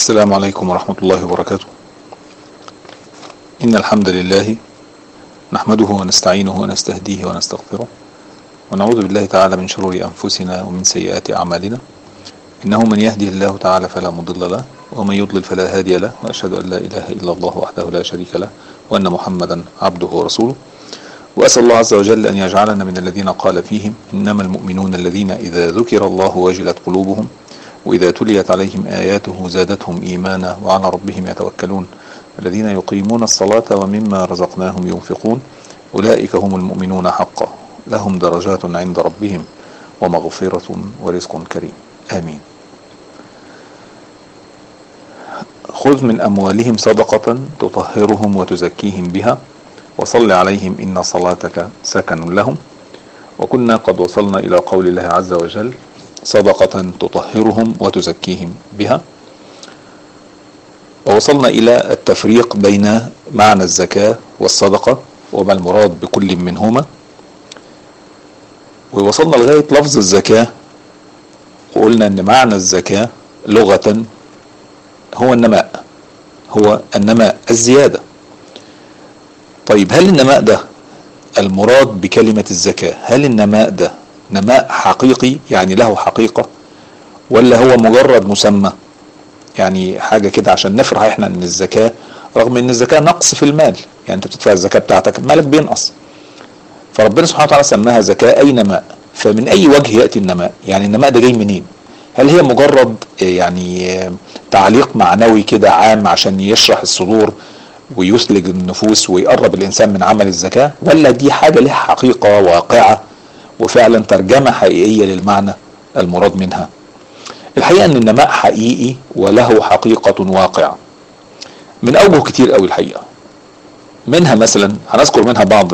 السلام عليكم ورحمة الله وبركاته إن الحمد لله نحمده ونستعينه ونستهديه ونستغفره ونعوذ بالله تعالى من شرور أنفسنا ومن سيئات أعمالنا إنه من يهدي الله تعالى فلا مضل له ومن يضلل فلا هادي له وأشهد أن لا إله إلا الله وحده لا شريك له وأن محمدا عبده ورسوله وأسأل الله عز وجل أن يجعلنا من الذين قال فيهم إنما المؤمنون الذين إذا ذكر الله وجلت قلوبهم وإذا تليت عليهم آياته زادتهم إيمانا وعلى ربهم يتوكلون الذين يقيمون الصلاة ومما رزقناهم ينفقون أولئك هم المؤمنون حقا لهم درجات عند ربهم ومغفرة ورزق كريم آمين خذ من أموالهم صدقة تطهرهم وتزكيهم بها وصل عليهم إن صلاتك سكن لهم وكنا قد وصلنا إلى قول الله عز وجل صدقة تطهرهم وتزكيهم بها ووصلنا إلى التفريق بين معنى الزكاة والصدقة وما المراد بكل منهما ووصلنا لغاية لفظ الزكاة وقلنا أن معنى الزكاة لغة هو النماء هو النماء الزيادة طيب هل النماء ده المراد بكلمة الزكاة هل النماء ده نماء حقيقي يعني له حقيقة ولا هو مجرد مسمى يعني حاجة كده عشان نفرح احنا ان الزكاة رغم ان الزكاة نقص في المال يعني انت بتدفع الزكاة بتاعتك مالك بينقص فربنا سبحانه وتعالى سماها زكاة اي نماء فمن اي وجه يأتي النماء يعني النماء ده جاي منين هل هي مجرد يعني تعليق معنوي كده عام عشان يشرح الصدور ويثلج النفوس ويقرب الانسان من عمل الزكاة ولا دي حاجة لها حقيقة واقعة وفعلا ترجمة حقيقية للمعنى المراد منها الحقيقة ان النماء حقيقي وله حقيقة واقعة من اوجه كتير قوي الحقيقة منها مثلا هنذكر منها بعض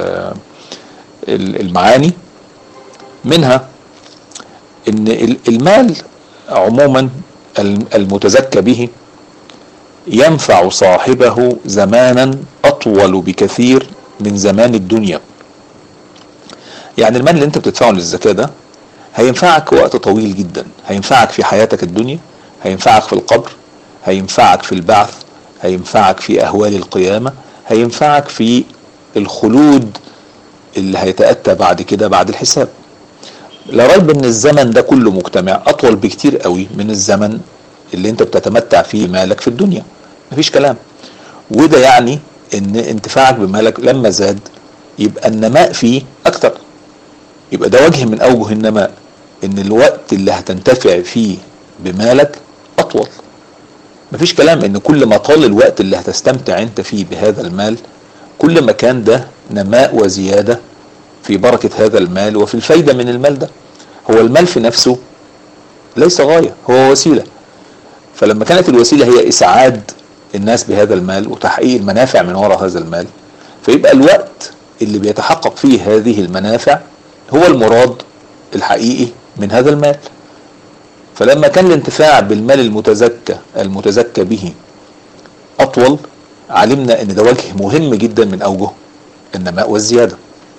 المعاني منها ان المال عموما المتزكى به ينفع صاحبه زمانا اطول بكثير من زمان الدنيا يعني المال اللي انت بتدفعه للزكاة ده هينفعك وقت طويل جدا هينفعك في حياتك الدنيا هينفعك في القبر هينفعك في البعث هينفعك في اهوال القيامة هينفعك في الخلود اللي هيتأتى بعد كده بعد الحساب لا ريب ان الزمن ده كله مجتمع اطول بكتير قوي من الزمن اللي انت بتتمتع فيه مالك في الدنيا مفيش كلام وده يعني ان انتفاعك بمالك لما زاد يبقى النماء فيه اكتر يبقى ده وجه من اوجه النماء ان الوقت اللي هتنتفع فيه بمالك اطول مفيش كلام ان كل ما طال الوقت اللي هتستمتع انت فيه بهذا المال كل ما كان ده نماء وزيادة في بركة هذا المال وفي الفايدة من المال ده هو المال في نفسه ليس غاية هو وسيلة فلما كانت الوسيلة هي اسعاد الناس بهذا المال وتحقيق المنافع من وراء هذا المال فيبقى الوقت اللي بيتحقق فيه هذه المنافع هو المراد الحقيقي من هذا المال فلما كان الانتفاع بالمال المتزكى المتزكى به اطول علمنا ان ده وجه مهم جدا من اوجه النماء والزيادة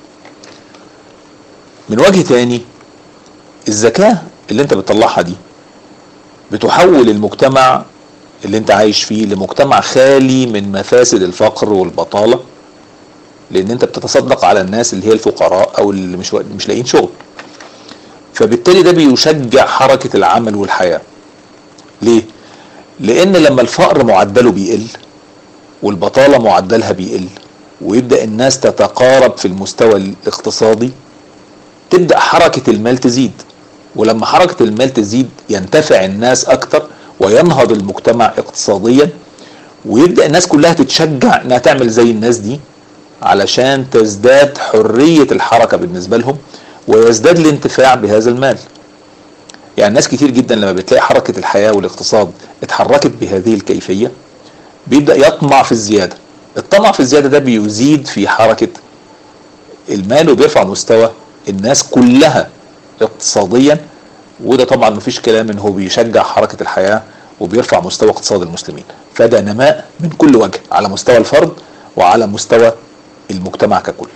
من وجه تاني الزكاة اللي انت بتطلعها دي بتحول المجتمع اللي انت عايش فيه لمجتمع خالي من مفاسد الفقر والبطالة لان انت بتتصدق على الناس اللي هي الفقراء او اللي مش مش لاقيين شغل فبالتالي ده بيشجع حركة العمل والحياة ليه لان لما الفقر معدله بيقل والبطالة معدلها بيقل ويبدأ الناس تتقارب في المستوى الاقتصادي تبدأ حركة المال تزيد ولما حركة المال تزيد ينتفع الناس اكتر وينهض المجتمع اقتصاديا ويبدأ الناس كلها تتشجع انها تعمل زي الناس دي علشان تزداد حرية الحركة بالنسبة لهم ويزداد الانتفاع بهذا المال يعني ناس كتير جدا لما بتلاقي حركة الحياة والاقتصاد اتحركت بهذه الكيفية بيبدأ يطمع في الزيادة الطمع في الزيادة ده بيزيد في حركة المال وبيرفع مستوى الناس كلها اقتصاديا وده طبعا مفيش كلام ان هو بيشجع حركة الحياة وبيرفع مستوى اقتصاد المسلمين فده نماء من كل وجه على مستوى الفرد وعلى مستوى المجتمع ككل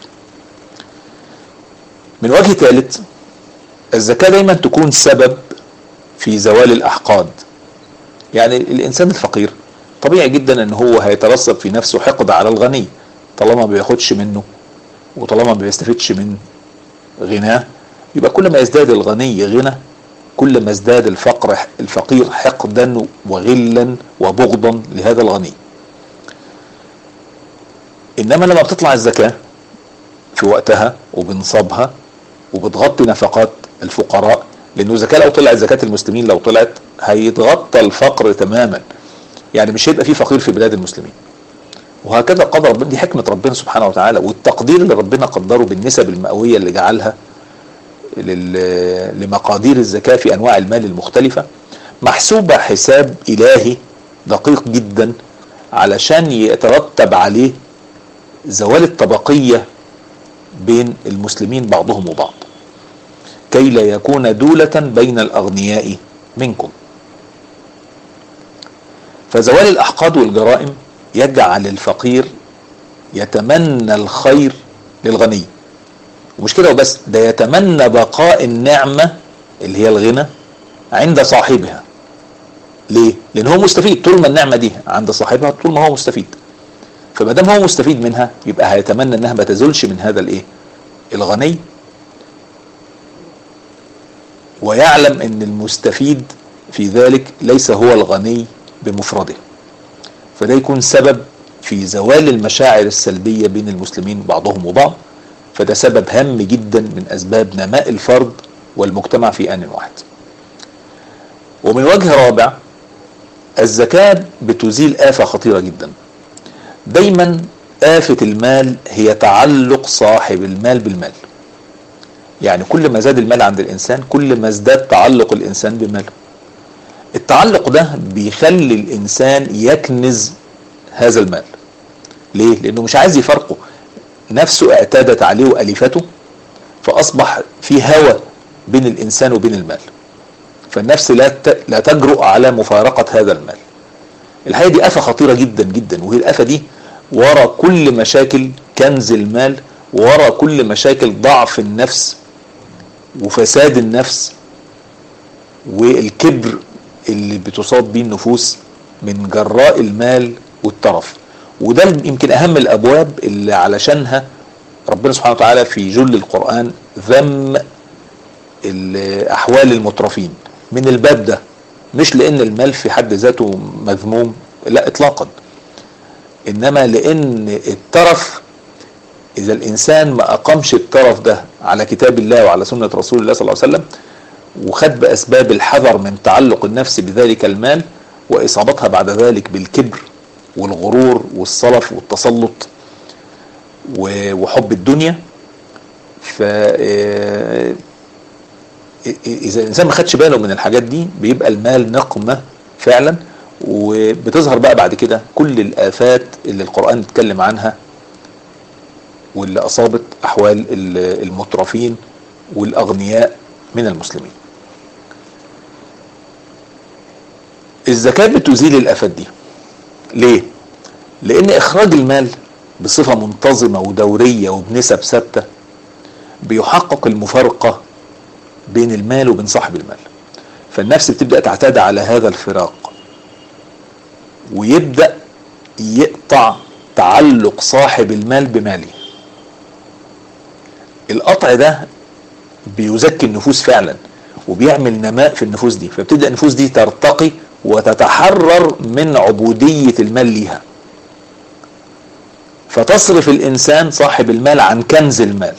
من وجه ثالث الزكاة دايما تكون سبب في زوال الأحقاد يعني الانسان الفقير طبيعي جدا ان هو هيترسب في نفسه حقد على الغني طالما ما بياخدش منه وطالما ما بيستفيدش من غناه يبقى كل ما يزداد الغني غنى كل ما ازداد الفقر الفقير حقدا وغلا وبغضا لهذا الغني انما لما بتطلع الزكاه في وقتها وبنصابها وبتغطي نفقات الفقراء لانه الزكاه لو طلعت زكاه المسلمين لو طلعت هيتغطى الفقر تماما يعني مش هيبقى في فقير في بلاد المسلمين وهكذا قدر ربنا دي حكمه ربنا سبحانه وتعالى والتقدير اللي ربنا قدره بالنسب المئويه اللي جعلها لمقادير الزكاه في انواع المال المختلفه محسوبه حساب الهي دقيق جدا علشان يترتب عليه زوال الطبقيه بين المسلمين بعضهم وبعض كي لا يكون دولة بين الأغنياء منكم فزوال الأحقاد والجرائم يجعل الفقير يتمنى الخير للغني ومش كده وبس ده يتمنى بقاء النعمة اللي هي الغنى عند صاحبها ليه؟ لأن هو مستفيد طول ما النعمة دي عند صاحبها طول ما هو مستفيد فما دام هو مستفيد منها يبقى هيتمنى انها ما تزولش من هذا الايه؟ الغني ويعلم ان المستفيد في ذلك ليس هو الغني بمفرده فده يكون سبب في زوال المشاعر السلبية بين المسلمين بعضهم وبعض فده سبب هام جدا من أسباب نماء الفرد والمجتمع في آن واحد ومن وجه رابع الزكاة بتزيل آفة خطيرة جدا دايما آفة المال هي تعلق صاحب المال بالمال يعني كل ما زاد المال عند الإنسان كل ما ازداد تعلق الإنسان بماله التعلق ده بيخلي الإنسان يكنز هذا المال ليه؟ لأنه مش عايز يفرقه نفسه اعتادت عليه وألفته فأصبح في هوى بين الإنسان وبين المال فالنفس لا لا تجرؤ على مفارقة هذا المال الحقيقة دي آفة خطيرة جدا جدا وهي الآفة دي ورا كل مشاكل كنز المال ورا كل مشاكل ضعف النفس وفساد النفس والكبر اللي بتصاب بيه النفوس من جراء المال والترف وده يمكن اهم الابواب اللي علشانها ربنا سبحانه وتعالى في جل القرآن ذم احوال المترفين من الباب ده مش لان المال في حد ذاته مذموم لا اطلاقا انما لان الترف اذا الانسان ما اقامش الترف ده على كتاب الله وعلى سنة رسول الله صلى الله عليه وسلم وخد باسباب الحذر من تعلق النفس بذلك المال واصابتها بعد ذلك بالكبر والغرور والصلف والتسلط وحب الدنيا ف اذا الانسان ما خدش باله من الحاجات دي بيبقى المال نقمه فعلا وبتظهر بقى بعد كده كل الآفات اللي القرآن اتكلم عنها واللي أصابت أحوال المترفين والأغنياء من المسلمين الزكاة بتزيل الآفات دي ليه؟ لأن إخراج المال بصفة منتظمة ودورية وبنسب ثابتة بيحقق المفارقة بين المال وبين صاحب المال فالنفس بتبدأ تعتاد على هذا الفراق ويبدأ يقطع تعلق صاحب المال بماله القطع ده بيزكي النفوس فعلا وبيعمل نماء في النفوس دي فبتبدأ النفوس دي ترتقي وتتحرر من عبودية المال ليها فتصرف الإنسان صاحب المال عن كنز المال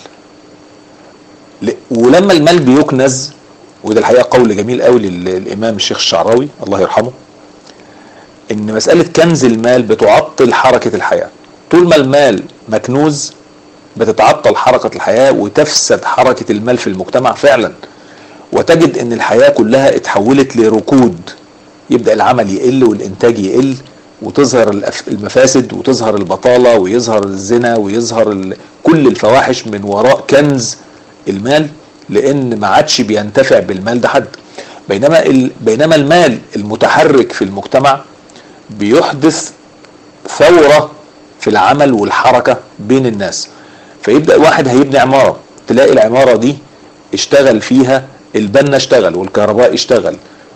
ولما المال بيكنز وده الحقيقة قول جميل قوي للإمام الشيخ الشعراوي الله يرحمه ان مسألة كنز المال بتعطل حركة الحياة طول ما المال مكنوز بتتعطل حركة الحياة وتفسد حركة المال في المجتمع فعلا وتجد ان الحياة كلها اتحولت لركود يبدأ العمل يقل والانتاج يقل وتظهر المفاسد وتظهر البطالة ويظهر الزنا ويظهر كل الفواحش من وراء كنز المال لان ما عادش بينتفع بالمال ده حد بينما بينما المال المتحرك في المجتمع بيحدث ثورة في العمل والحركة بين الناس فيبدأ واحد هيبني عمارة تلاقي العمارة دي اشتغل فيها البنا اشتغل والكهرباء اشتغل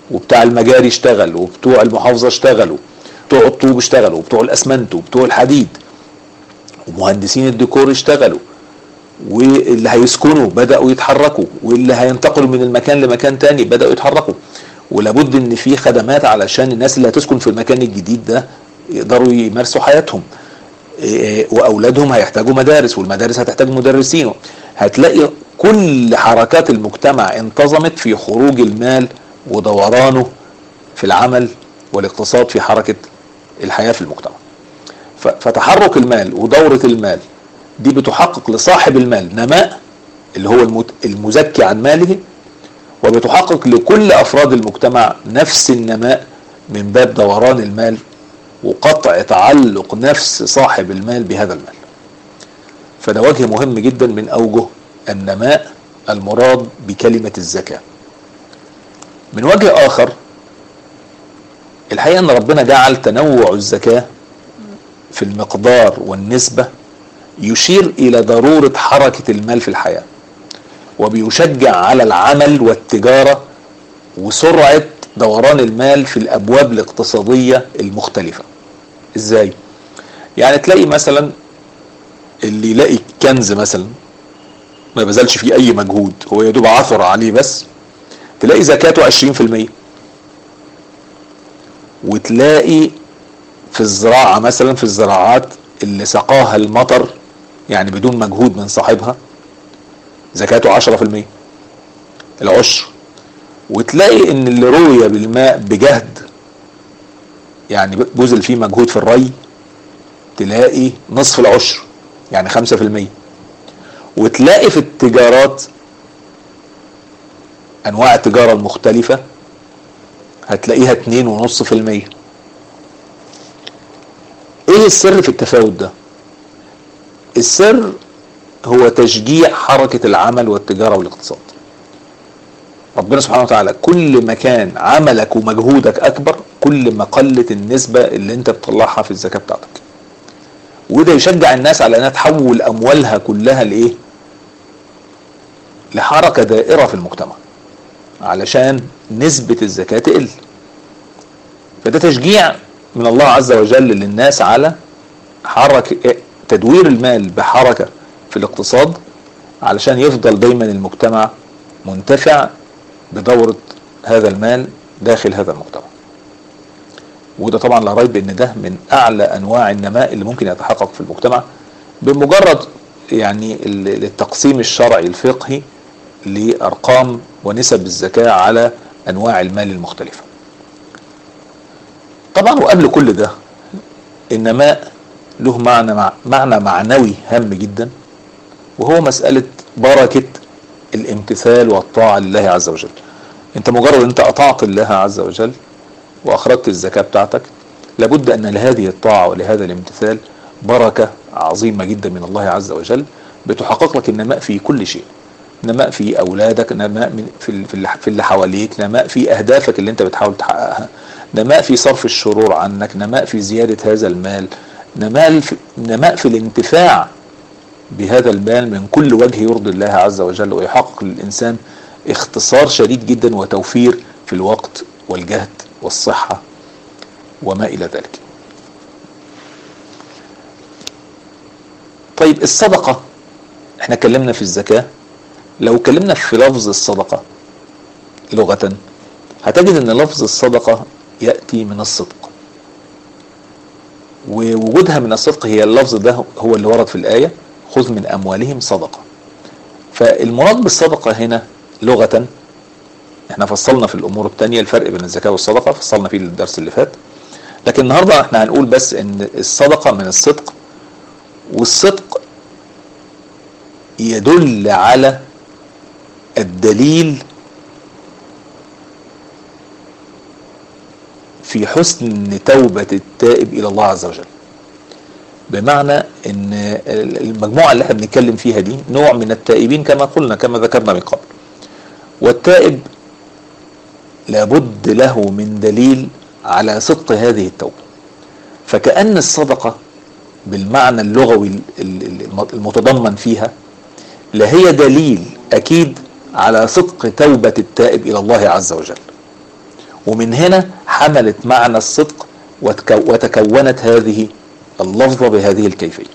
وبتاع المجاري اشتغل وبتوع المحافظة اشتغلوا بتوع الطوب اشتغلوا وبتوع الاسمنت وبتوع الحديد ومهندسين الديكور اشتغلوا واللي هيسكنوا بدأوا يتحركوا واللي هينتقلوا من المكان لمكان تاني بدأوا يتحركوا ولابد ان في خدمات علشان الناس اللي هتسكن في المكان الجديد ده يقدروا يمارسوا حياتهم إيه، واولادهم هيحتاجوا مدارس والمدارس هتحتاج مدرسين هتلاقي كل حركات المجتمع انتظمت في خروج المال ودورانه في العمل والاقتصاد في حركة الحياة في المجتمع ف- فتحرك المال ودورة المال دي بتحقق لصاحب المال نماء اللي هو المت- المزكي عن ماله وبتحقق لكل افراد المجتمع نفس النماء من باب دوران المال وقطع تعلق نفس صاحب المال بهذا المال فده وجه مهم جدا من اوجه النماء المراد بكلمة الزكاة من وجه اخر الحقيقة ان ربنا جعل تنوع الزكاة في المقدار والنسبة يشير الى ضرورة حركة المال في الحياة وبيشجع على العمل والتجارة وسرعة دوران المال في الابواب الاقتصادية المختلفة ازاي يعني تلاقي مثلا اللي يلاقي كنز مثلا ما بذلش فيه اي مجهود هو يا دوب عثر عليه بس تلاقي زكاته 20% وتلاقي في الزراعة مثلا في الزراعات اللي سقاها المطر يعني بدون مجهود من صاحبها زكاته 10% العشر وتلاقي ان اللي روي بالماء بجهد يعني بذل فيه مجهود في الري تلاقي نصف العشر يعني 5% وتلاقي في التجارات انواع التجارة المختلفة هتلاقيها اتنين ونص في المية ايه السر في التفاوت ده السر هو تشجيع حركة العمل والتجارة والاقتصاد ربنا سبحانه وتعالى كل ما كان عملك ومجهودك اكبر كل ما قلت النسبة اللي انت بتطلعها في الزكاة بتاعتك وده يشجع الناس على انها تحول اموالها كلها لايه لحركة دائرة في المجتمع علشان نسبة الزكاة تقل فده تشجيع من الله عز وجل للناس على حركة تدوير المال بحركة في الاقتصاد علشان يفضل دايما المجتمع منتفع بدورة هذا المال داخل هذا المجتمع وده طبعا لا ريب ان ده من اعلى انواع النماء اللي ممكن يتحقق في المجتمع بمجرد يعني التقسيم الشرعي الفقهي لارقام ونسب الزكاة على انواع المال المختلفة طبعا وقبل كل ده النماء له معنى مع معنى معنوي هام جدا وهو مسألة بركة الامتثال والطاعة لله عز وجل انت مجرد انت اطعت الله عز وجل واخرجت الزكاة بتاعتك لابد ان لهذه الطاعة ولهذا الامتثال بركة عظيمة جدا من الله عز وجل بتحقق لك النماء في كل شيء نماء في اولادك نماء من في في اللي حواليك نماء في اهدافك اللي انت بتحاول تحققها نماء في صرف الشرور عنك نماء في زيادة هذا المال نماء في, نماء في الانتفاع بهذا المال من كل وجه يرضي الله عز وجل ويحقق للإنسان اختصار شديد جدا وتوفير في الوقت والجهد والصحة وما إلى ذلك طيب الصدقة احنا اتكلمنا في الزكاة لو اتكلمنا في لفظ الصدقة لغة هتجد ان لفظ الصدقة يأتي من الصدق ووجودها من الصدق هي اللفظ ده هو اللي ورد في الآية خذ من أموالهم صدقة فالمراد بالصدقة هنا لغة احنا فصلنا في الأمور التانية الفرق بين الزكاة والصدقة فصلنا فيه الدرس اللي فات لكن النهاردة احنا هنقول بس ان الصدقة من الصدق والصدق يدل على الدليل في حسن توبة التائب إلى الله عز وجل بمعنى ان المجموعة اللي احنا بنتكلم فيها دي نوع من التائبين كما قلنا كما ذكرنا من قبل والتائب لابد له من دليل على صدق هذه التوبة فكأن الصدقة بالمعنى اللغوي المتضمن فيها لهي دليل أكيد على صدق توبة التائب إلى الله عز وجل ومن هنا حملت معنى الصدق وتكونت هذه اللفظة بهذه الكيفية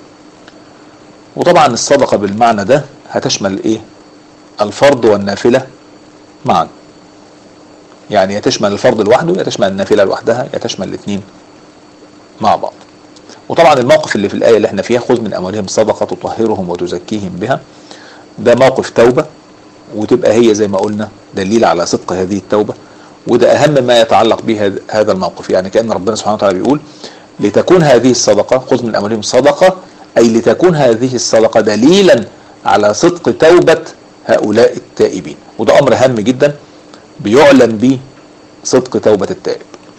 وطبعا الصدقة بالمعنى ده هتشمل ايه الفرض والنافلة معا يعني يتشمل الفرض لوحده يتشمل النافلة لوحدها يتشمل الاثنين مع بعض وطبعا الموقف اللي في الآية اللي احنا فيها خذ من أموالهم صدقة تطهرهم وتزكيهم بها ده موقف توبة وتبقى هي زي ما قلنا دليل على صدق هذه التوبة وده أهم ما يتعلق به هذا الموقف يعني كأن ربنا سبحانه وتعالى بيقول لتكون هذه الصدقة خذ من أموالهم صدقة أي لتكون هذه الصدقة دليلا على صدق توبة هؤلاء التائبين وده أمر هام جدا بيعلن به صدق توبة التائب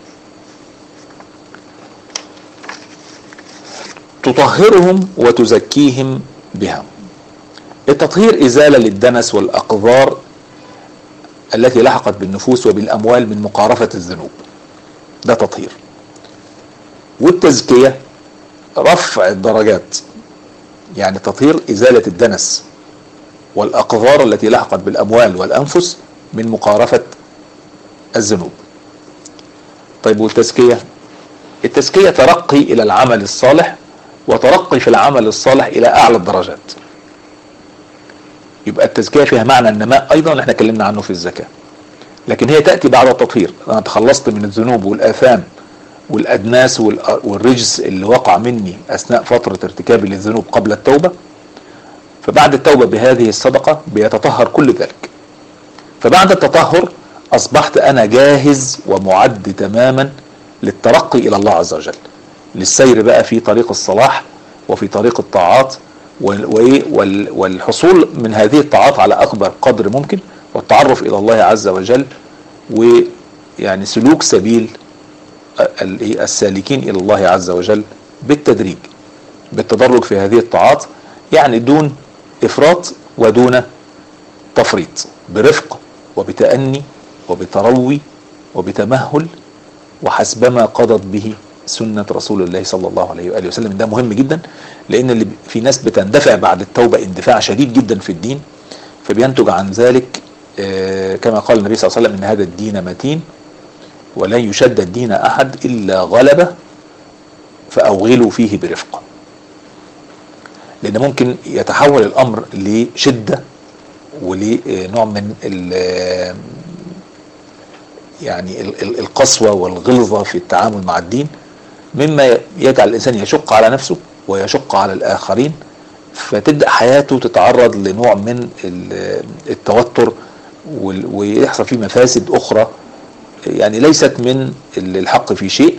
تطهرهم وتزكيهم بها التطهير إزالة للدنس والأقذار التي لحقت بالنفوس وبالأموال من مقارفة الذنوب ده تطهير والتزكية رفع الدرجات يعني تطهير إزالة الدنس والأقذار التي لحقت بالأموال والأنفس من مقارفة الذنوب طيب والتزكية التزكية ترقي إلى العمل الصالح وترقي في العمل الصالح إلى أعلى الدرجات يبقى التزكية فيها معنى النماء أيضا اللي احنا اتكلمنا عنه في الزكاة لكن هي تأتي بعد التطهير أنا تخلصت من الذنوب والآثام والأدناس والرجس اللي وقع مني أثناء فترة ارتكابي للذنوب قبل التوبة فبعد التوبة بهذه الصدقة بيتطهر كل ذلك فبعد التطهر أصبحت أنا جاهز ومعد تماما للترقي إلى الله عز وجل للسير بقى في طريق الصلاح وفي طريق الطاعات والحصول من هذه الطاعات على أكبر قدر ممكن والتعرف إلى الله عز وجل ويعني سلوك سبيل السالكين إلى الله عز وجل بالتدريج بالتدرج في هذه الطاعات يعني دون إفراط ودون تفريط برفق وبتأني وبتروي وبتمهل وحسبما قضت به سنة رسول الله صلى الله عليه وآله وسلم ده مهم جدا لأن اللي في ناس بتندفع بعد التوبة اندفاع شديد جدا في الدين فبينتج عن ذلك كما قال النبي صلى الله عليه وسلم إن هذا الدين متين ولن يشد الدين أحد إلا غلبه فأوغلوا فيه برفق لأن ممكن يتحول الأمر لشدة ولنوع من يعني القسوة والغلظة في التعامل مع الدين مما يجعل الإنسان يشق على نفسه ويشق على الآخرين فتبدأ حياته تتعرض لنوع من التوتر ويحصل فيه مفاسد أخرى يعني ليست من الحق في شيء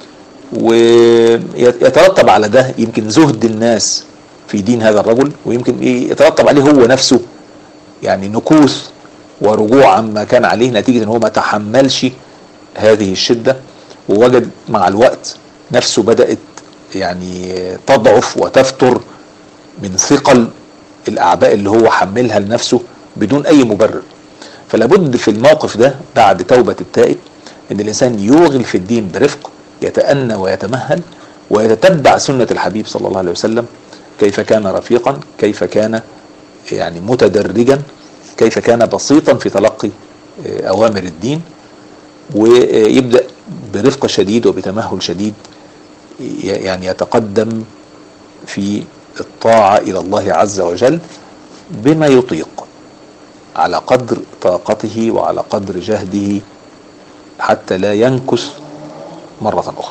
ويترتب على ده يمكن زهد الناس في دين هذا الرجل ويمكن يترتب عليه هو نفسه يعني نكوث ورجوع عما كان عليه نتيجة ان هو ما تحملش هذه الشدة ووجد مع الوقت نفسه بدأت يعني تضعف وتفتر من ثقل الأعباء اللي هو حملها لنفسه بدون أي مبرر فلابد في الموقف ده بعد توبة التائب ان الانسان يوغل في الدين برفق يتأنى ويتمهل ويتتبع سنة الحبيب صلى الله عليه وسلم كيف كان رفيقا كيف كان يعني متدرجا كيف كان بسيطا في تلقي اوامر الدين ويبدأ برفق شديد وبتمهل شديد يعني يتقدم في الطاعة الى الله عز وجل بما يطيق على قدر طاقته وعلى قدر جهده حتى لا ينكس مرة أخرى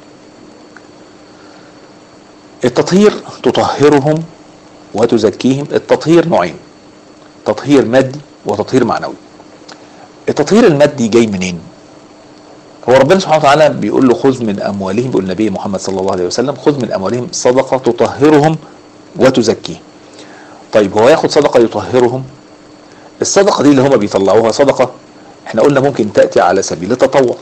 التطهير تطهرهم وتزكيهم التطهير نوعين تطهير مادي وتطهير معنوي التطهير المادي جاي منين هو ربنا سبحانه وتعالى بيقول له خذ من اموالهم بيقول النبي محمد صلى الله عليه وسلم خذ من اموالهم صدقه تطهرهم وتزكيهم طيب هو ياخد صدقه يطهرهم الصدقه دي اللي هم بيطلعوها صدقه احنا قلنا ممكن تاتي على سبيل التطوع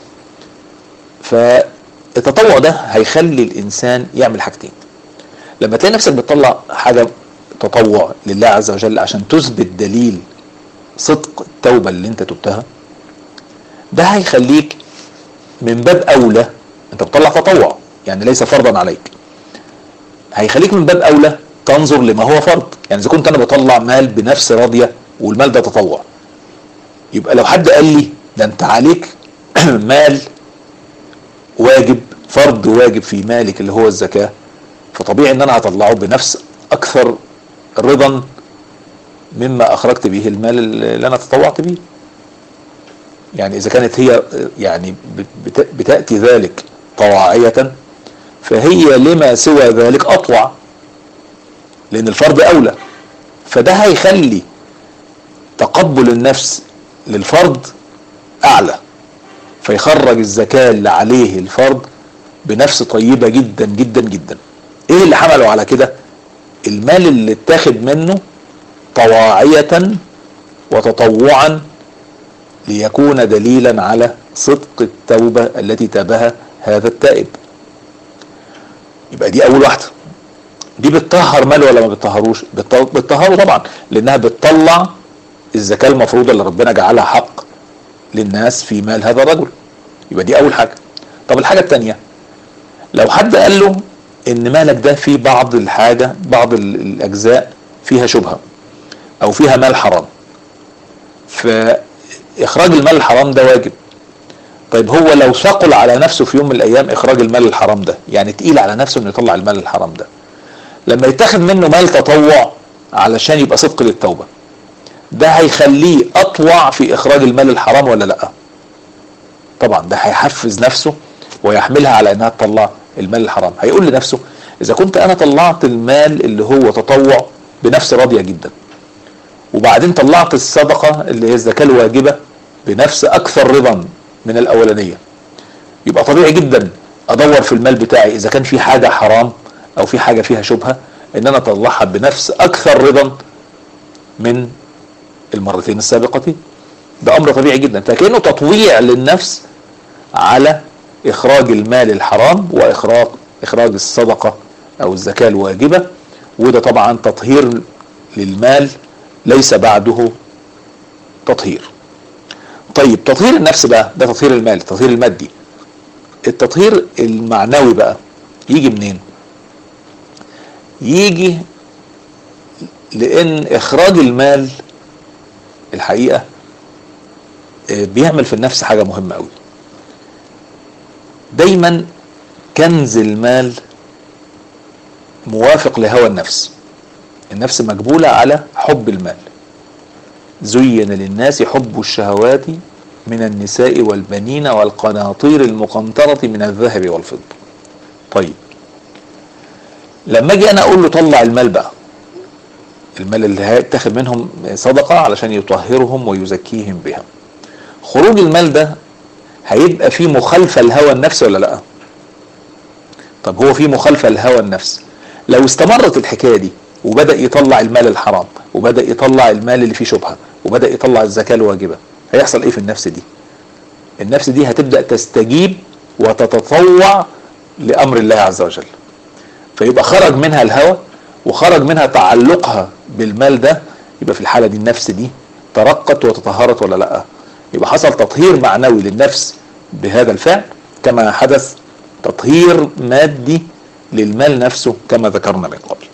فالتطوع ده هيخلي الانسان يعمل حاجتين لما تلاقي نفسك بتطلع حاجه تطوع لله عز وجل عشان تثبت دليل صدق التوبه اللي انت تبتها ده هيخليك من باب اولى انت بتطلع تطوع يعني ليس فرضا عليك هيخليك من باب اولى تنظر لما هو فرض يعني اذا كنت انا بطلع مال بنفس راضيه والمال ده تطوع يبقى لو حد قال لي ده انت عليك مال واجب فرض واجب في مالك اللي هو الزكاة فطبيعي ان انا هطلعه بنفس اكثر رضا مما اخرجت به المال اللي انا تطوعت به يعني اذا كانت هي يعني بت- بتأتي ذلك طواعية فهي لما سوى ذلك اطوع لان الفرض اولى فده هيخلي تقبل النفس للفرض اعلى فيخرج الزكاة اللي عليه الفرض بنفس طيبة جدا جدا جدا ايه اللي حمله على كده المال اللي اتاخد منه طواعية وتطوعا ليكون دليلا على صدق التوبة التي تابها هذا التائب يبقى دي اول واحدة دي بتطهر مال ولا ما بتطهروش بتط- بتطهره طبعا لانها بتطلع الزكاة المفروضة اللي ربنا جعلها حق للناس في مال هذا الرجل يبقى دي اول حاجة طب الحاجة التانية لو حد قال له ان مالك ده فيه بعض الحاجة بعض ال- الاجزاء فيها شبهة او فيها مال حرام فاخراج المال الحرام ده واجب طيب هو لو ثقل على نفسه في يوم من الايام اخراج المال الحرام ده يعني تقيل على نفسه انه يطلع المال الحرام ده لما يتاخد منه مال تطوع علشان يبقى صدق للتوبة ده هيخليه اطوع في اخراج المال الحرام ولا لا طبعا ده هيحفز نفسه ويحملها على انها تطلع المال الحرام هيقول لنفسه اذا كنت انا طلعت المال اللي هو تطوع بنفس راضية جدا وبعدين طلعت الصدقة اللي هي الزكاة الواجبة بنفس اكثر رضا من الاولانية يبقى طبيعي جدا ادور في المال بتاعي اذا كان في حاجة حرام او في حاجة فيها شبهة ان انا اطلعها بنفس اكثر رضا من المرتين السابقتين ده امر طبيعي جدا فكانه تطويع للنفس على اخراج المال الحرام واخراج اخراج الصدقه او الزكاه الواجبه وده طبعا تطهير للمال ليس بعده تطهير طيب تطهير النفس بقى ده تطهير المال التطهير المادي التطهير المعنوي بقى يجي منين يجي لان اخراج المال الحقيقه آه، بيعمل في النفس حاجه مهمه قوي دايما كنز المال موافق لهوى النفس النفس مجبولة على حب المال زين للناس حب الشهوات من النساء والبنين والقناطير المقنطرة من الذهب والفضة طيب لما اجي انا اقول له طلع المال بقى المال اللي هيتاخد منهم صدقة علشان يطهرهم ويزكيهم بها خروج المال ده هيبقى فيه مخالفة لهوى النفس ولا لا طب هو فيه مخالفة لهوى النفس لو استمرت الحكاية دي وبدأ يطلع المال الحرام وبدأ يطلع المال اللي فيه شبهة وبدأ يطلع الزكاة الواجبة هيحصل ايه في النفس دي النفس دي هتبدأ تستجيب وتتطوع لأمر الله عز وجل فيبقى خرج منها الهوى وخرج منها تعلقها بالمال ده يبقى في الحالة دي النفس دي ترقت وتطهرت ولا لا يبقى حصل تطهير معنوي للنفس بهذا الفعل كما حدث تطهير مادي للمال نفسه كما ذكرنا من قبل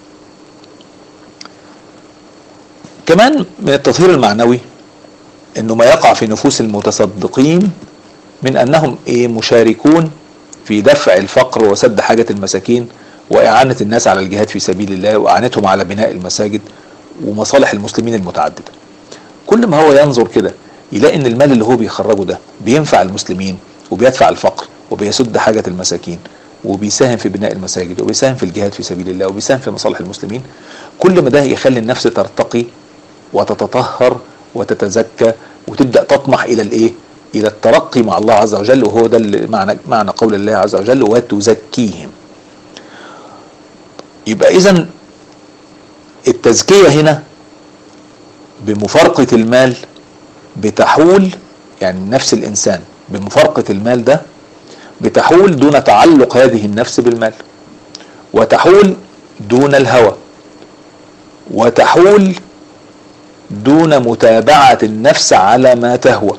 كمان من التطهير المعنوي انه ما يقع في نفوس المتصدقين من انهم ايه مشاركون في دفع الفقر وسد حاجة المساكين واعانة الناس على الجهاد في سبيل الله واعانتهم على بناء المساجد ومصالح المسلمين المتعددة كل ما هو ينظر كده يلاقي ان المال اللي هو بيخرجه ده بينفع المسلمين وبيدفع الفقر وبيسد حاجة المساكين وبيساهم في بناء المساجد وبيساهم في الجهاد في سبيل الله وبيساهم في مصالح المسلمين كل ما ده يخلي النفس ترتقي وتتطهر وتتزكى وتبدأ تطمح الى الايه الى الترقي مع الله عز وجل وهو ده اللي معنى معنى قول الله عز وجل وتزكيهم يبقى اذا التزكية هنا بمفارقة المال بتحول يعني نفس الإنسان بمفارقة المال ده بتحول دون تعلق هذه النفس بالمال وتحول دون الهوى وتحول دون متابعة النفس على ما تهوى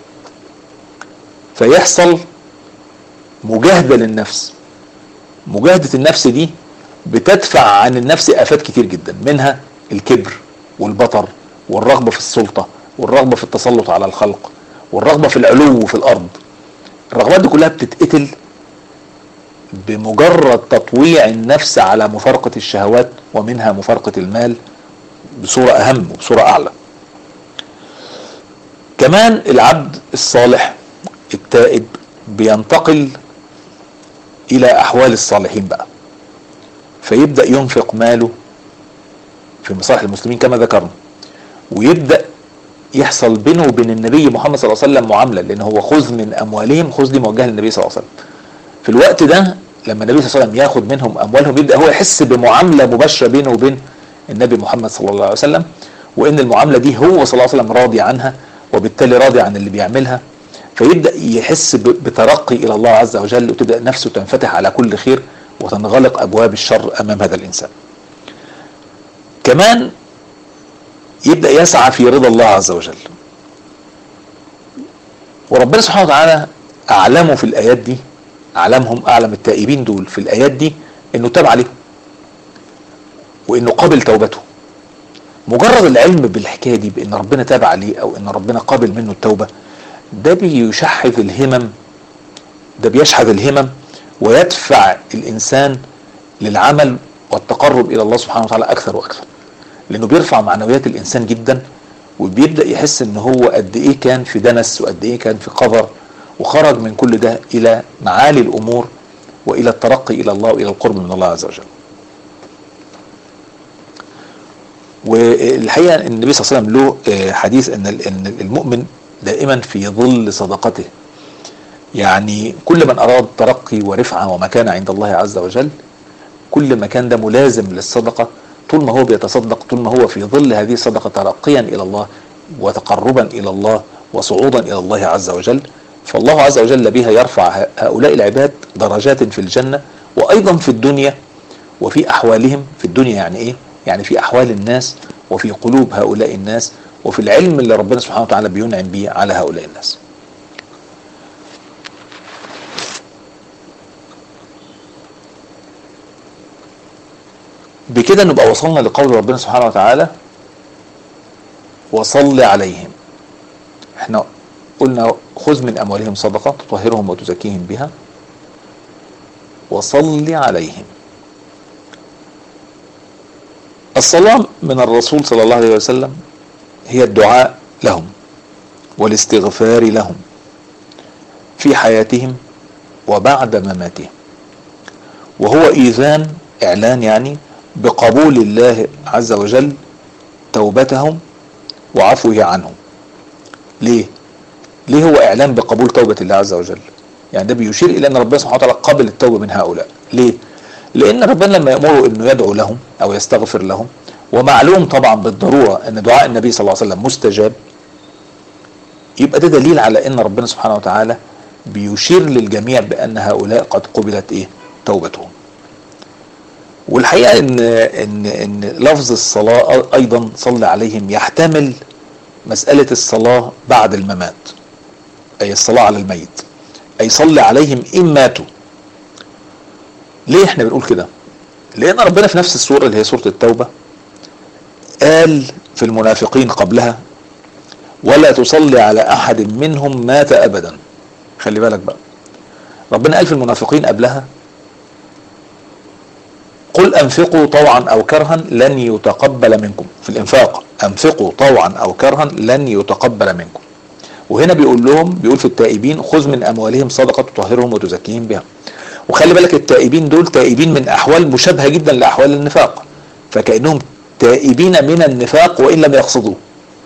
فيحصل مجاهدة للنفس مجاهدة النفس دي بتدفع عن النفس آفات كتير جدا منها الكبر والبطر والرغبة في السلطة والرغبة في التسلط على الخلق والرغبة في العلو في الأرض الرغبات دي كلها بتتقتل بمجرد تطويع النفس على مفارقة الشهوات ومنها مفارقة المال بصورة أهم وبصورة أعلى كمان العبد الصالح التائب بينتقل إلى أحوال الصالحين بقى فيبدأ ينفق ماله في مصالح المسلمين كما ذكرنا ويبدأ يحصل بينه وبين النبي محمد صلى الله عليه وسلم معاملة لأن هو خذ من أموالهم خذ دي موجهة للنبي صلى الله عليه وسلم في الوقت ده لما النبي صلى الله عليه وسلم ياخد منهم أموالهم يبدأ هو يحس بمعاملة مباشرة بينه وبين النبي محمد صلى الله عليه وسلم وإن المعاملة دي هو صلى الله عليه وسلم راضي عنها وبالتالي راضي عن اللي بيعملها فيبدأ يحس بترقي إلى الله عز وجل وتبدأ نفسه تنفتح على كل خير وتنغلق أبواب الشر أمام هذا الإنسان كمان يبدأ يسعى في رضا الله عز وجل وربنا سبحانه وتعالى أعلمه في الآيات دي أعلمهم أعلم التائبين دول في الآيات دي إنه تاب عليهم وإنه قبل توبته مجرد العلم بالحكاية دي بإن ربنا تاب عليه أو إن ربنا قابل منه التوبة ده بيشحذ الهمم ده بيشحذ الهمم ويدفع الإنسان للعمل والتقرب إلى الله سبحانه وتعالى أكثر وأكثر لأنه بيرفع معنويات الإنسان جدا وبيبدأ يحس إن هو قد إيه كان في دنس وقد إيه كان في قذر وخرج من كل ده إلى معالي الأمور وإلى الترقي إلى الله وإلى القرب من الله عز وجل والحقيقة أن النبي صلى الله عليه وسلم له حديث أن أن المؤمن دائما في ظل صدقته يعني كل من أراد ترقي ورفعة ومكانة عند الله عز وجل كل ما كان ده ملازم للصدقة طول ما هو بيتصدق طول ما هو في ظل هذه الصدقة ترقيا إلى الله وتقربا إلى الله وصعودا إلى الله عز وجل فالله عز وجل بها يرفع هؤلاء العباد درجات في الجنة وأيضا في الدنيا وفي أحوالهم في الدنيا يعني إيه؟ يعني في أحوال الناس وفي قلوب هؤلاء الناس وفي العلم اللي ربنا سبحانه وتعالى بينعم به على هؤلاء الناس بكده نبقى وصلنا لقول ربنا سبحانه وتعالى وصل عليهم احنا قلنا خذ من اموالهم صدقه تطهرهم وتزكيهم بها وصل عليهم الصلاه من الرسول صلى الله عليه وسلم هي الدعاء لهم والاستغفار لهم في حياتهم وبعد مماتهم وهو ايذان اعلان يعني بقبول الله عز وجل توبتهم وعفوه عنهم ليه ليه هو اعلان بقبول توبة الله عز وجل يعني ده بيشير الى ان ربنا سبحانه وتعالى قبل التوبة من هؤلاء ليه لان ربنا لما يأمره انه يدعو لهم او يستغفر لهم ومعلوم طبعا بالضرورة ان دعاء النبي صلى الله عليه وسلم مستجاب يبقى ده دليل على ان ربنا سبحانه وتعالى بيشير للجميع بان هؤلاء قد قبلت ايه توبتهم والحقيقه ان ان ان لفظ الصلاه ايضا صلى عليهم يحتمل مساله الصلاه بعد الممات اي الصلاه على الميت اي صلي عليهم ان ماتوا ليه احنا بنقول كده لان ربنا في نفس السوره اللي هي سوره التوبه قال في المنافقين قبلها ولا تصلي على احد منهم مات ابدا خلي بالك بقى ربنا قال في المنافقين قبلها قل انفقوا طوعا او كرها لن يتقبل منكم في الانفاق انفقوا طوعا او كرها لن يتقبل منكم وهنا بيقول لهم بيقول في التائبين خذ من اموالهم صدقه تطهرهم وتزكيهم بها وخلي بالك التائبين دول تائبين من احوال مشابهه جدا لاحوال النفاق فكانهم تائبين من النفاق وان لم يقصدوه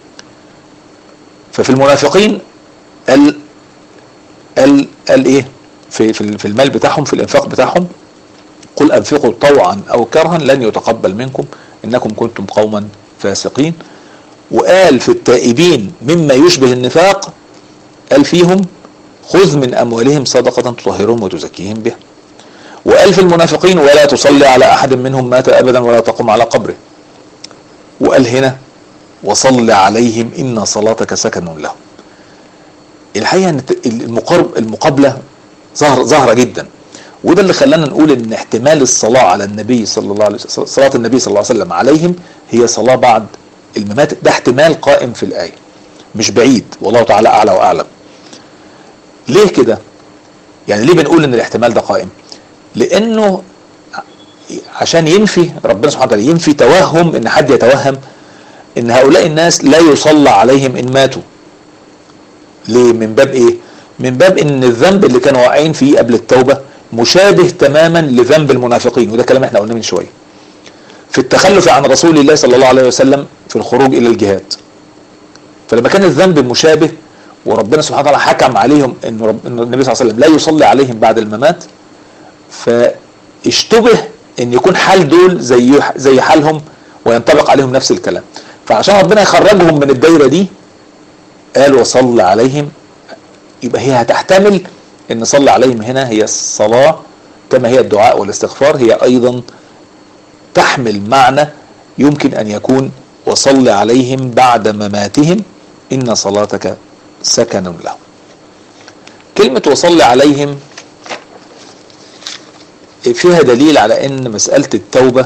ففي المنافقين قال قال قال ايه في في المال بتاعهم في الانفاق بتاعهم قل انفقوا طوعا او كرها لن يتقبل منكم انكم كنتم قوما فاسقين وقال في التائبين مما يشبه النفاق قال فيهم خذ من اموالهم صدقه تطهرهم وتزكيهم بها وقال في المنافقين ولا تصلي على احد منهم مات ابدا ولا تقم على قبره وقال هنا وصل عليهم ان صلاتك سكن لهم الحقيقه ان المقارب المقابله ظهر ظاهره جدا وده اللي خلانا نقول ان احتمال الصلاه على النبي صلى الله عليه وسلم صلاه النبي صلى الله عليه وسلم عليهم هي صلاه بعد الممات ده احتمال قائم في الايه مش بعيد والله تعالى اعلى واعلم ليه كده يعني ليه بنقول ان الاحتمال ده قائم لانه عشان ينفي ربنا سبحانه وتعالى ينفي توهم ان حد يتوهم ان هؤلاء الناس لا يصلى عليهم ان ماتوا ليه من باب ايه من باب ان الذنب اللي كانوا واقعين فيه قبل التوبه مشابه تماما لذنب المنافقين وده كلام احنا قلناه من شويه في التخلف عن رسول الله صلى الله عليه وسلم في الخروج الى الجهاد فلما كان الذنب مشابه وربنا سبحانه وتعالى حكم عليهم ان رب ان النبي صلى الله عليه وسلم لا يصلي عليهم بعد الممات فاشتبه ان يكون حال دول زي زي حالهم وينطبق عليهم نفس الكلام فعشان ربنا يخرجهم من الدايره دي قال وصل عليهم يبقى هي هتحتمل ان صلى عليهم هنا هي الصلاه كما هي الدعاء والاستغفار هي ايضا تحمل معنى يمكن ان يكون وصل عليهم بعد مماتهم ان صلاتك سكن لهم كلمة وصل عليهم فيها دليل على ان مسألة التوبة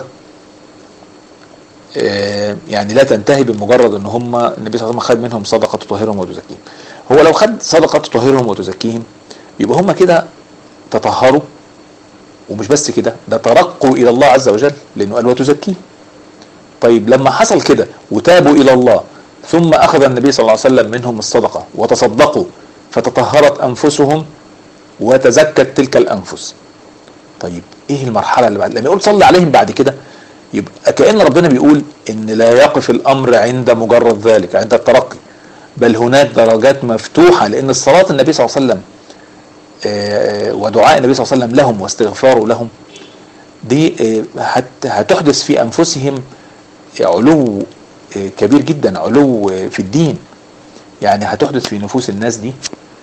يعني لا تنتهي بمجرد ان هم النبي صلى الله عليه وسلم خد منهم صدقة تطهرهم وتزكيهم هو لو خد صدقة تطهرهم وتزكيهم يبقى هم كده تطهروا ومش بس كده ده ترقوا الى الله عز وجل لانه قال وتزكيه طيب لما حصل كده وتابوا الى الله ثم اخذ النبي صلى الله عليه وسلم منهم الصدقه وتصدقوا فتطهرت انفسهم وتزكت تلك الانفس طيب ايه المرحله اللي بعد لما يقول صلي عليهم بعد كده يبقى كان ربنا بيقول ان لا يقف الامر عند مجرد ذلك عند الترقي بل هناك درجات مفتوحه لان الصلاه النبي صلى الله عليه وسلم ودعاء النبي صلى الله عليه وسلم لهم واستغفاره لهم دي هتحدث في انفسهم علو كبير جدا علو في الدين يعني هتحدث في نفوس الناس دي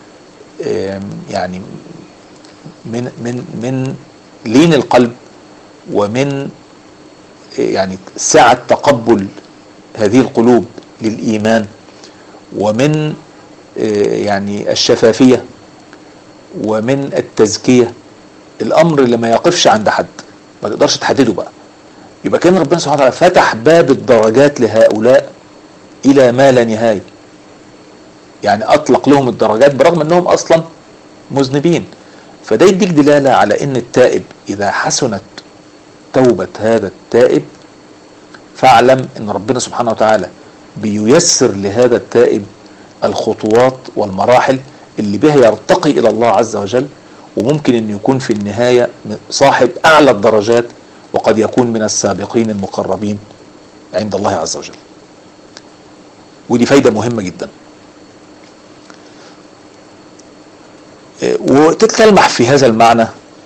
يعني من من من لين القلب ومن يعني سعة تقبل هذه القلوب للإيمان ومن يعني الشفافية ومن التزكية الأمر اللي ما يقفش عند حد ما تقدرش تحدده بقى يبقى كان ربنا سبحانه وتعالى فتح باب الدرجات لهؤلاء إلى ما لا نهاية يعني أطلق لهم الدرجات برغم أنهم أصلا مذنبين فده يديك دلالة على أن التائب إذا حسنت توبة هذا التائب فاعلم أن ربنا سبحانه وتعالى بييسر لهذا التائب الخطوات والمراحل اللي بها يرتقي إلى الله عز وجل وممكن أن يكون في النهاية صاحب أعلى الدرجات وقد يكون من السابقين المقربين عند الله عز وجل ودي فايدة مهمة جدا وتتلمح في هذا المعنى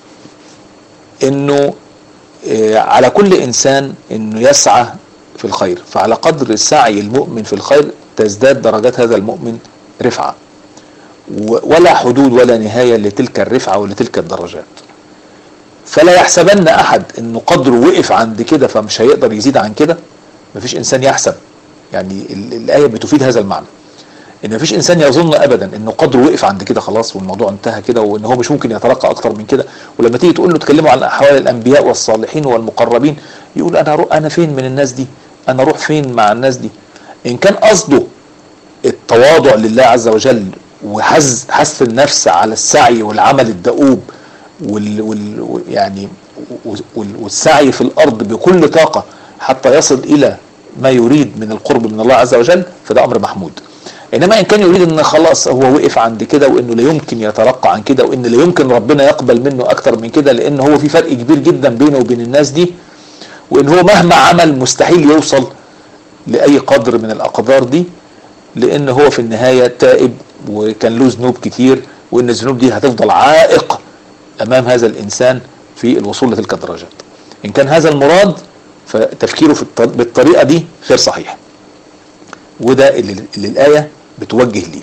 انه على كل انسان انه يسعى في الخير فعلى قدر السعي المؤمن في الخير تزداد درجات هذا المؤمن رفعة ولا حدود ولا نهاية لتلك الرفعة ولتلك الدرجات فلا يحسبن احد انه قدره وقف عند كده فمش هيقدر يزيد عن كده مفيش انسان يحسب يعني الايه بتفيد هذا المعنى ان مفيش انسان يظن ابدا انه قدره وقف عند كده خلاص والموضوع انتهى كده وان هو مش ممكن يترقى اكتر من كده ولما تيجي تقول له تكلموا عن احوال الانبياء والصالحين والمقربين يقول انا رو انا فين من الناس دي انا اروح فين مع الناس دي ان كان قصده التواضع لله عز وجل وحث حث النفس على السعي والعمل الدؤوب وال وال يعني والسعي في الارض بكل طاقه حتى يصل الى ما يريد من القرب من الله عز وجل فده امر محمود انما ان كان يريد ان خلاص هو وقف عند كده وانه لا يمكن يترقى عن كده وان لا يمكن ربنا يقبل منه اكتر من كده لان هو في فرق كبير جدا بينه وبين الناس دي وان هو مهما عمل مستحيل يوصل لاي قدر من الاقدار دي لان هو في النهايه تائب وكان له ذنوب كتير وان الذنوب دي هتفضل عائق امام هذا الانسان في الوصول لتلك الدرجات ان كان هذا المراد فتفكيره في بالطريقه دي غير صحيح وده اللي, اللي الايه بتوجه ليه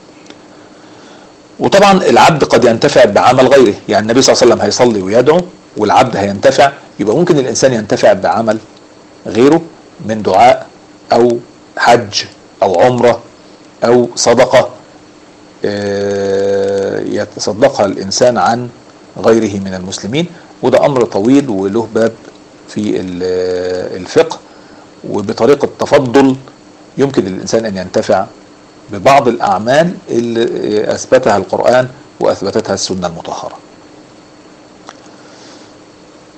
وطبعا العبد قد ينتفع بعمل غيره يعني النبي صلى الله عليه وسلم هيصلي ويدعو والعبد هينتفع يبقى ممكن الانسان ينتفع بعمل غيره من دعاء او حج او عمره او صدقه يتصدقها الانسان عن غيره من المسلمين وده امر طويل وله باب في الفقه وبطريقه تفضل يمكن للانسان ان ينتفع ببعض الاعمال اللي اثبتها القران واثبتتها السنه المطهره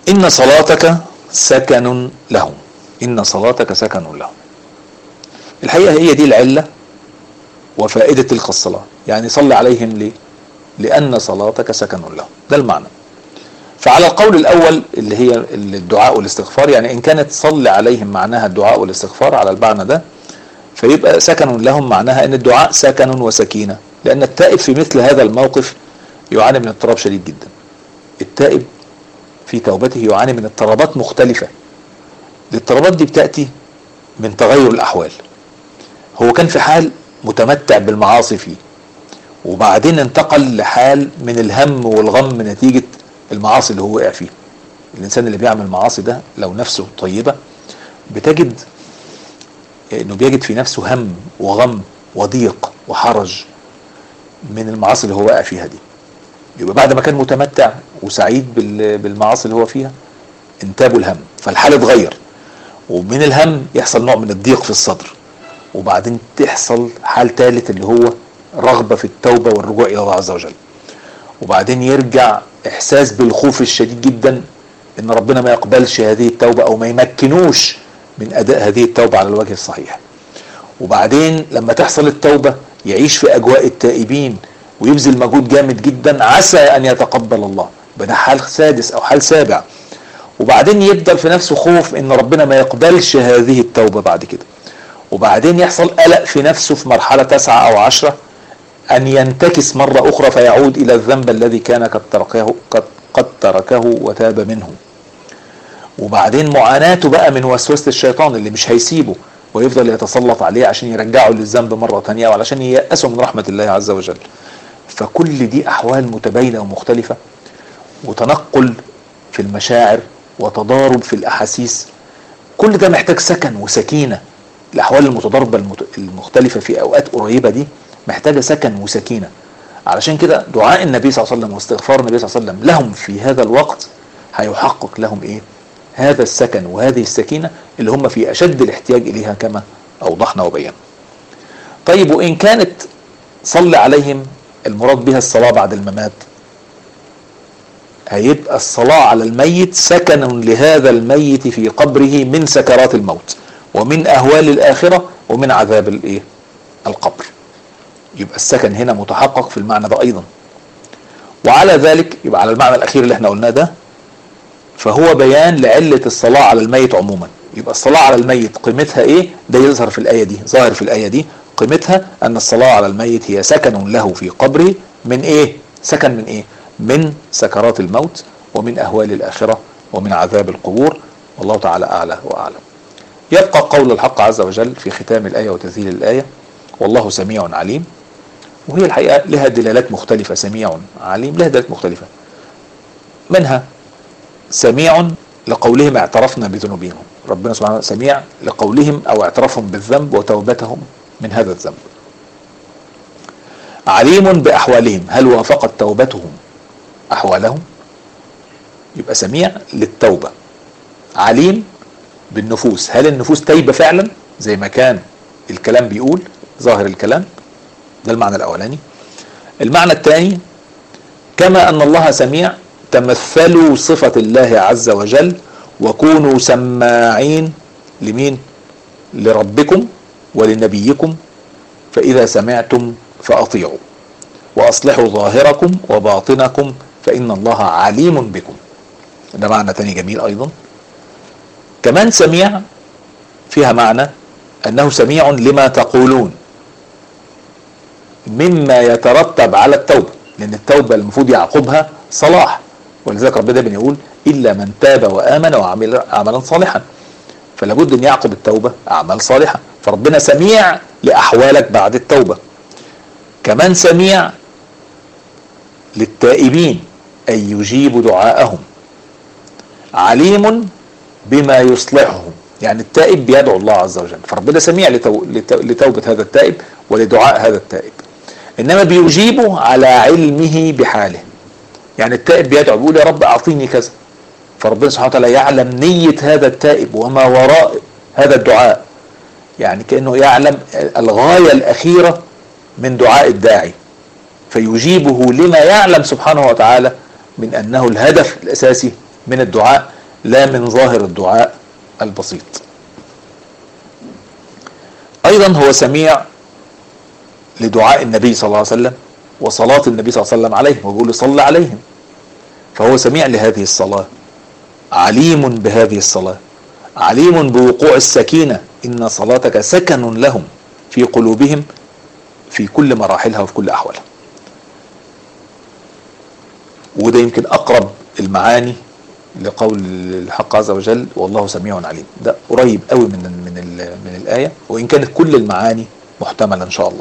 إن صلاتك سكن لهم إن صلاتك سكن لهم الحقيقة هي دي العلة وفائدة تلك الصلاة يعني صل عليهم ليه لأن صلاتك سكن لهم ده المعنى فعلى القول الأول اللي هي الدعاء والاستغفار يعني إن كانت صل عليهم معناها الدعاء والاستغفار على المعنى ده فيبقى سكن لهم معناها أن الدعاء سكن وسكينة لأن التائب في مثل هذا الموقف يعاني من اضطراب شديد جدا التائب في توبته يعاني من اضطرابات مختلفة الاضطرابات دي بتأتي من تغير الأحوال هو كان في حال متمتع بالمعاصي فيه وبعدين انتقل لحال من الهم والغم نتيجة المعاصي اللي هو وقع فيها الإنسان اللي بيعمل معاصي ده لو نفسه طيبة بتجد انه بيجد في نفسه هم وغم وضيق وحرج من المعاصي اللي هو واقع فيها دي يبقى بعد ما كان متمتع وسعيد بالمعاصي اللي هو فيها انتابه الهم فالحال اتغير ومن الهم يحصل نوع من الضيق في الصدر وبعدين تحصل حال ثالث اللي هو رغبة في التوبة والرجوع إلى الله عز وجل وبعدين يرجع إحساس بالخوف الشديد جدا إن ربنا ما يقبلش هذه التوبة أو ما يمكنوش من أداء هذه التوبة على الوجه الصحيح وبعدين لما تحصل التوبة يعيش في أجواء التائبين ويبذل مجهود جامد جدا عسى أن يتقبل الله ده حال سادس أو حال سابع وبعدين يفضل في نفسه خوف ان ربنا ما يقبلش هذه التوبة بعد كده وبعدين يحصل قلق في نفسه في مرحلة تسعة او عشرة ان ينتكس مرة اخرى فيعود الى الذنب الذي كان قد تركه قد, قد تركه وتاب منه وبعدين معاناته بقى من وسوسة الشيطان اللي مش هيسيبه ويفضل يتسلط عليه عشان يرجعه للذنب مرة تانية وعلشان ييأسه من رحمة الله عز وجل فكل دي احوال متباينة ومختلفة وتنقل في المشاعر وتضارب في الأحاسيس كل ده محتاج سكن وسكينة الأحوال المتضاربة المختلفة في أوقات قريبة دي محتاجة سكن وسكينة علشان كده دعاء النبي صلى الله عليه وسلم واستغفار النبي صلى الله عليه وسلم لهم في هذا الوقت هيحقق لهم إيه هذا السكن وهذه السكينة اللي هم في أشد الاحتياج إليها كما أوضحنا وبينا طيب وإن كانت صل عليهم المراد بها الصلاة بعد الممات هيبقى الصلاة على الميت سكن لهذا الميت في قبره من سكرات الموت ومن أهوال الآخرة ومن عذاب الإيه؟ القبر يبقى السكن هنا متحقق في المعنى ده أيضا وعلى ذلك يبقى على المعنى الأخير اللي احنا قلناه ده فهو بيان لعلة الصلاة على الميت عموما يبقى الصلاة على الميت قيمتها ايه ده يظهر في الآية دي ظاهر في الآية دي قيمتها أن الصلاة على الميت هي سكن له في قبره من ايه سكن من ايه من سكرات الموت ومن أهوال الآخرة ومن عذاب القبور والله تعالى أعلى وأعلم يبقى قول الحق عز وجل في ختام الآية وتذيل الآية والله سميع عليم وهي الحقيقة لها دلالات مختلفة سميع عليم لها دلالات مختلفة منها سميع لقولهم اعترفنا بذنوبهم ربنا سبحانه وتعالى سميع لقولهم أو اعترافهم بالذنب وتوبتهم من هذا الذنب عليم بأحوالهم هل وافقت توبتهم أحوالهم يبقى سميع للتوبة عليم بالنفوس هل النفوس تايبة فعلا زي ما كان الكلام بيقول ظاهر الكلام ده المعنى الأولاني المعنى الثاني كما أن الله سميع تمثلوا صفة الله عز وجل وكونوا سماعين لمين لربكم ولنبيكم فإذا سمعتم فأطيعوا وأصلحوا ظاهركم وباطنكم فإن الله عليم بكم ده معنى تاني جميل أيضا كمان سميع فيها معنى أنه سميع لما تقولون مما يترتب على التوبة لأن التوبة المفروض يعقبها صلاح ولذلك ربنا بيقول إلا من تاب وآمن وعمل عملا صالحا فلا بد أن يعقب التوبة أعمال صالحة فربنا سميع لأحوالك بعد التوبة كمان سميع للتائبين أن يجيب دعاءهم عليم بما يصلحهم يعني التائب بيدعو الله عز وجل فربنا سميع لتو... لتو... لتوبة هذا التائب ولدعاء هذا التائب إنما بيجيبه على علمه بحاله يعني التائب بيدعو بيقول يا رب أعطيني كذا فربنا سبحانه وتعالى يعلم نية هذا التائب وما وراء هذا الدعاء يعني كأنه يعلم الغاية الأخيرة من دعاء الداعي فيجيبه لما يعلم سبحانه وتعالى من أنه الهدف الأساسي من الدعاء لا من ظاهر الدعاء البسيط ايضا هو سميع لدعاء النبي صلى الله عليه وسلم وصلاة النبي صلى الله عليه وسلم عليهم وبيقول صلى عليهم فهو سميع لهذه الصلاة عليم بهذه الصلاة عليم بوقوع السكينة إن صلاتك سكن لهم في قلوبهم في كل مراحلها وفي كل أحوالها وده يمكن أقرب المعاني لقول الحق عز وجل والله سميع عليم ده قريب قوي من من من الآية وإن كانت كل المعاني محتملة إن شاء الله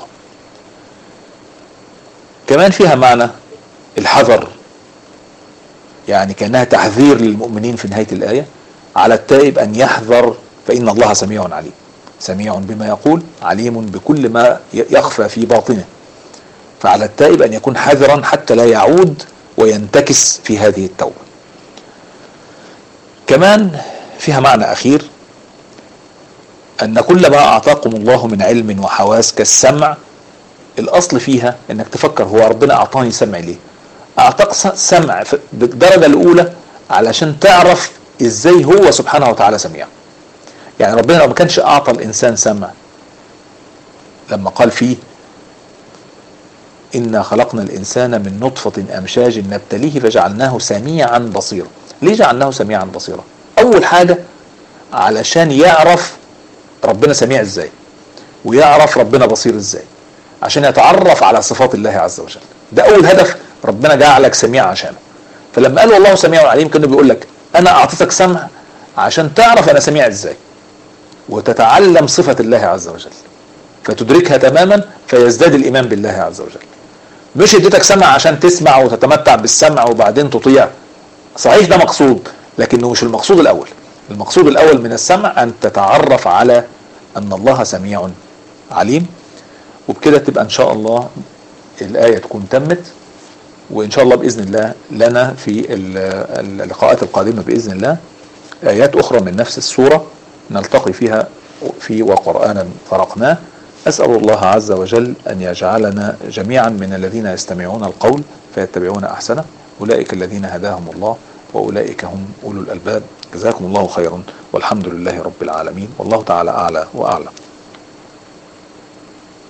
كمان فيها معنى الحذر يعني كأنها تحذير للمؤمنين في نهاية الآية على التائب أن يحذر فإن الله سميع عليم سميع بما يقول عليم بكل ما يخفى في باطنه فعلى التائب أن يكون حذرا حتى لا يعود وينتكس في هذه التوبة كمان فيها معنى أخير أن كل ما أعطاكم الله من علم وحواس كالسمع الأصل فيها أنك تفكر هو ربنا أعطاني سمع ليه أعطاك سمع بالدرجة الأولى علشان تعرف إزاي هو سبحانه وتعالى سميع يعني ربنا لو ما كانش أعطى الإنسان سمع لما قال فيه إنا خلقنا الإنسان من نطفة أمشاج نبتليه فجعلناه سميعا بصيرا ليه جعلناه سميعا بصيرا أول حاجة علشان يعرف ربنا سميع إزاي ويعرف ربنا بصير إزاي عشان يتعرف على صفات الله عز وجل ده أول هدف ربنا جعلك سميع عشانه فلما قال والله سميع عليم كانه بيقول لك أنا أعطيتك سمع عشان تعرف أنا سميع إزاي وتتعلم صفة الله عز وجل فتدركها تماما فيزداد الإيمان بالله عز وجل مش اديتك سمع عشان تسمع وتتمتع بالسمع وبعدين تطيع صحيح ده مقصود لكنه مش المقصود الأول المقصود الأول من السمع أن تتعرف على أن الله سميع عليم وبكده تبقى إن شاء الله الآية تكون تمت وإن شاء الله بإذن الله لنا في اللقاءات القادمة بإذن الله آيات أخرى من نفس السورة نلتقي فيها في وقرآنا فرقناه أسأل الله عز وجل أن يجعلنا جميعا من الذين يستمعون القول فيتبعون أحسنه أولئك الذين هداهم الله وأولئك هم أولو الألباب جزاكم الله خيرا والحمد لله رب العالمين والله تعالى أعلى وأعلم